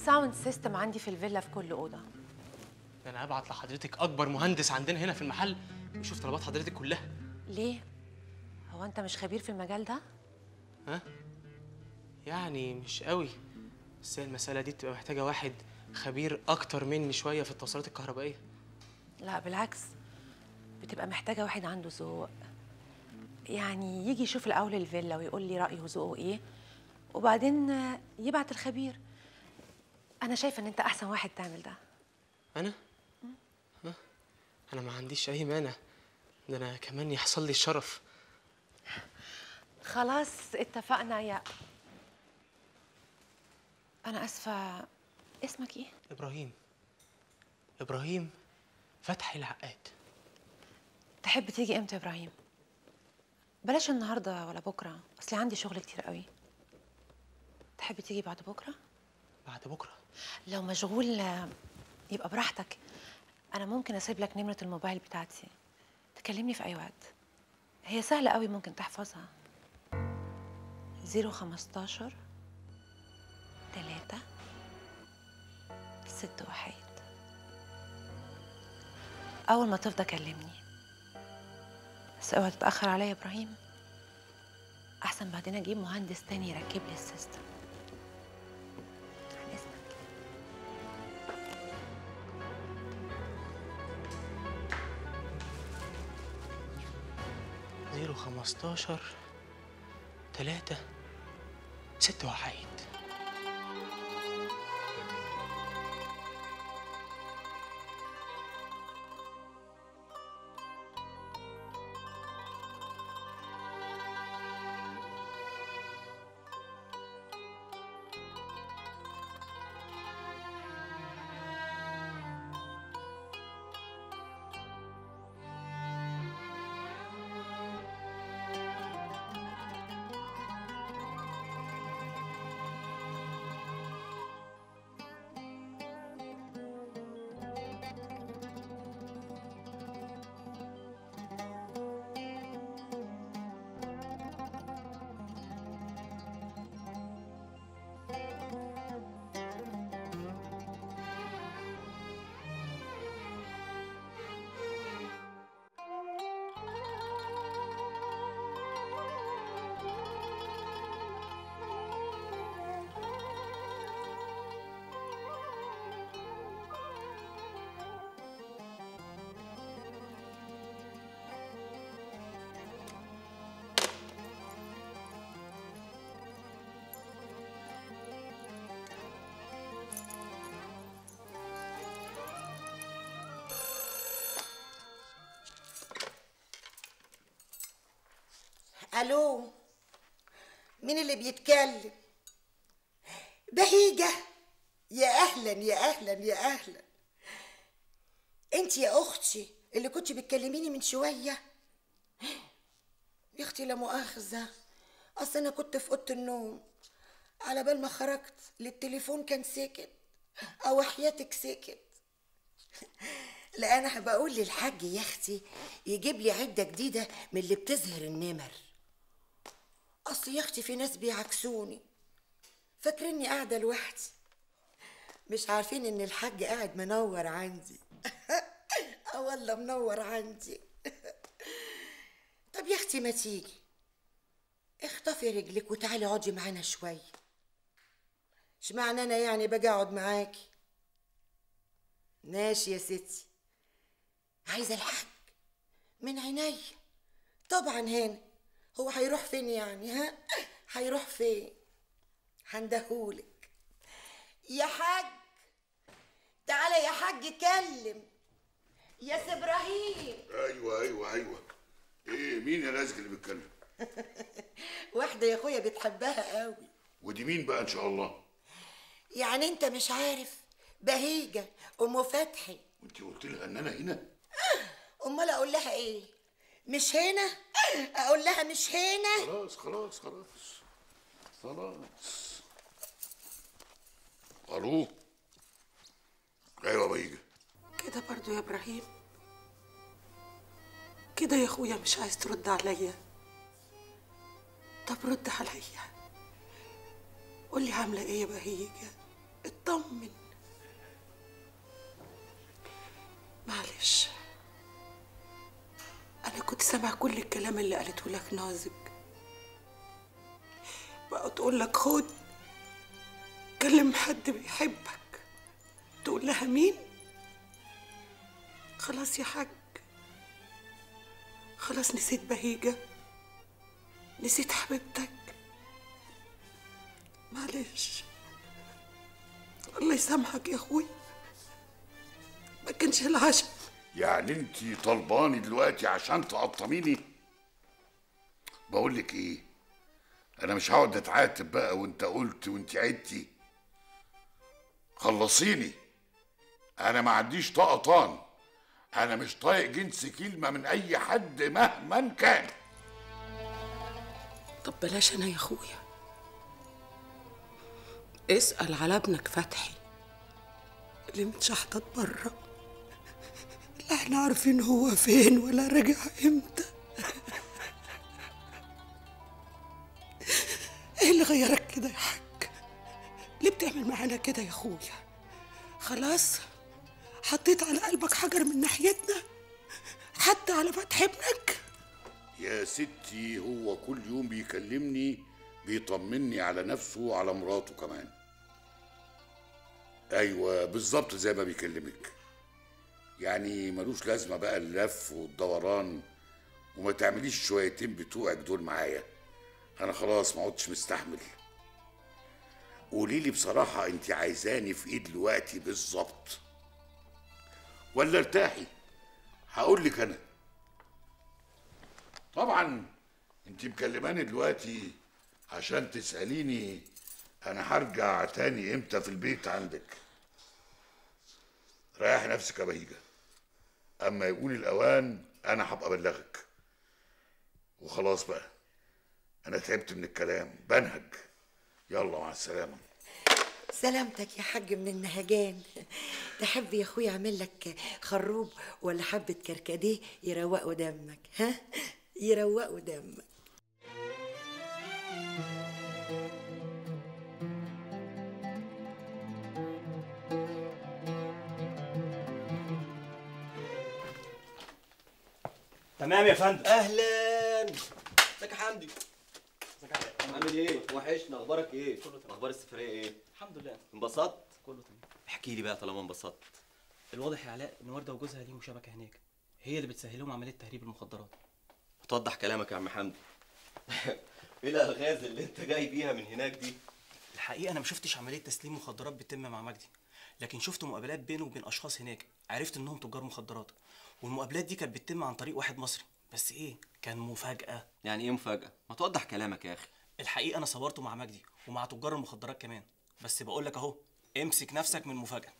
ساوند سيستم عندي في الفيلا في كل اوضه ده انا هبعت لحضرتك اكبر مهندس عندنا هنا في المحل يشوف طلبات حضرتك كلها ليه هو انت مش خبير في المجال ده ها يعني مش قوي بس هي المساله دي بتبقى محتاجه واحد خبير اكتر مني شويه في التوصيلات الكهربائيه لا بالعكس بتبقى محتاجه واحد عنده ذوق يعني يجي يشوف الاول الفيلا ويقول لي رايه وذوقه ايه وبعدين آه، يبعت الخبير انا شايفه ان انت احسن واحد تعمل ده انا ها انا ما عنديش اي مانع ده انا كمان يحصل لي الشرف خلاص اتفقنا يا انا اسفه اسمك ايه ابراهيم ابراهيم فتحي العقاد تحب تيجي امتى يا ابراهيم بلاش النهارده ولا بكره اصلي عندي شغل كتير قوي تحب تيجي بعد بكره بعد بكره لو مشغول آه، يبقى براحتك انا ممكن اسيب لك نمره الموبايل بتاعتي تكلمني في اي وقت هي سهله قوي ممكن تحفظها 015 3 6 واحد اول ما تفضى كلمني بس اوعى تتاخر عليا يا ابراهيم احسن بعدين اجيب مهندس تاني يركب لي السيستم عن اذنك زيرو خمستاشر تلاتة ست وحيد الو مين اللي بيتكلم بهيجة يا اهلا يا اهلا يا اهلا انت يا اختي اللي كنت بتكلميني من شويه يا اختي لا مؤاخذه اصل انا كنت في اوضه النوم على بال ما خرجت للتليفون كان ساكت او حياتك ساكت لا انا بقول للحاج يا اختي يجيب لي عده جديده من اللي بتظهر النمر اصل يا اختي في ناس بيعكسوني فاكريني قاعده لوحدي مش عارفين ان الحاج قاعد منور عندي اه والله منور عندي طب يا اختي ما تيجي اخطفي رجلك وتعالي اقعدي معانا شويه اشمعنى انا يعني باجي اقعد معاكي ماشي يا ستي عايزه الحاج من عينيا طبعا هنا هو هيروح فين يعني ها هيروح فين هندهولك يا حاج تعالى يا حاج كلم يا سي ابراهيم ايوه ايوه ايوه ايه مين يا رازق اللي بيتكلم واحده يا اخويا بتحبها قوي ودي مين بقى ان شاء الله يعني انت مش عارف بهيجه ام فتحي وانت قلت لها ان انا هنا امال اقول لها ايه مش هنا اقول لها مش هنا خلاص خلاص خلاص خلاص الو ايوه بيجي كده برضو يا ابراهيم كده يا اخويا مش عايز ترد عليا طب رد عليا قولي عامله ايه يا بهيجه اطمن معلش أنا كنت سامع كل الكلام اللي قالته لك نازك بقى تقول لك خد كلم حد بيحبك تقول لها مين خلاص يا حاج خلاص نسيت بهيجة نسيت حبيبتك معلش الله يسامحك يا اخوي ما كانش العشم يعني انت طلباني دلوقتي عشان تقطميني بقول لك ايه انا مش هقعد اتعاتب بقى وانت قلت وانت عدتي خلصيني انا ما عنديش طقطان انا مش طايق جنس كلمه من اي حد مهما كان طب بلاش انا يا اخويا اسأل على ابنك فتحي اللي متشحطط بره لا احنا عارفين هو فين ولا رجع امتى ايه اللي غيرك كده يا حاج ليه بتعمل معانا كده يا اخويا خلاص حطيت على قلبك حجر من ناحيتنا حتى على فتح ابنك يا ستي هو كل يوم بيكلمني بيطمني على نفسه وعلى مراته كمان ايوه بالظبط زي ما بيكلمك يعني ملوش لازمه بقى اللف والدوران وما تعمليش الشويتين بتوعك دول معايا انا خلاص ما عدتش مستحمل قولي لي بصراحه انت عايزاني في ايه دلوقتي بالظبط ولا ارتاحي هقول لك انا طبعا انت مكلماني دلوقتي عشان تسأليني انا هرجع تاني امتى في البيت عندك ريح نفسك يا بهيجة اما يقول الاوان انا هبقى ابلغك وخلاص بقى انا تعبت من الكلام بنهج يلا مع السلامه سلامتك يا حاج من النهجان تحب يا اخويا اعمل لك خروب ولا حبه كركديه يروقوا دمك ها يروقوا دمك تمام يا فندم اهلا ازيك يا حمدي ازيك يا علاء؟ عامل ايه وحشنا اخبارك ايه كله تمام اخبار السفريه ايه الحمد لله انبسطت كله تمام احكي لي بقى طالما انبسطت الواضح يا علاء ان ورده وجوزها ليهم شبكه هناك هي اللي بتسهل لهم عمليه تهريب المخدرات توضح كلامك يا عم حمدي ايه الالغاز اللي انت جاي بيها من هناك دي الحقيقه انا ما شفتش عمليه تسليم مخدرات بتتم مع مجدي لكن شفت مقابلات بينه وبين اشخاص هناك عرفت انهم تجار مخدرات والمقابلات دي كانت بتتم عن طريق واحد مصري بس ايه كان مفاجاه يعني ايه مفاجاه ما توضح كلامك يا اخي الحقيقه انا صورته مع مجدي ومع تجار المخدرات كمان بس بقول لك اهو امسك نفسك من المفاجاه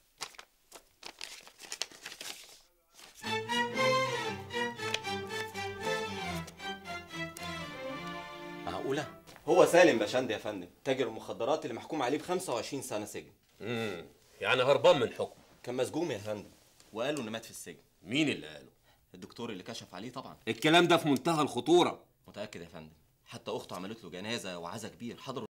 معقوله هو سالم باشندي يا فندم تاجر المخدرات اللي محكوم عليه ب 25 سنه سجن امم يعني هربان من حكم كان مسجون يا فندم وقالوا انه مات في السجن مين اللي قاله الدكتور اللي كشف عليه طبعا الكلام ده في منتهى الخطوره متاكد يا فندم حتى اخته عملت له جنازه وعزا كبير حضروا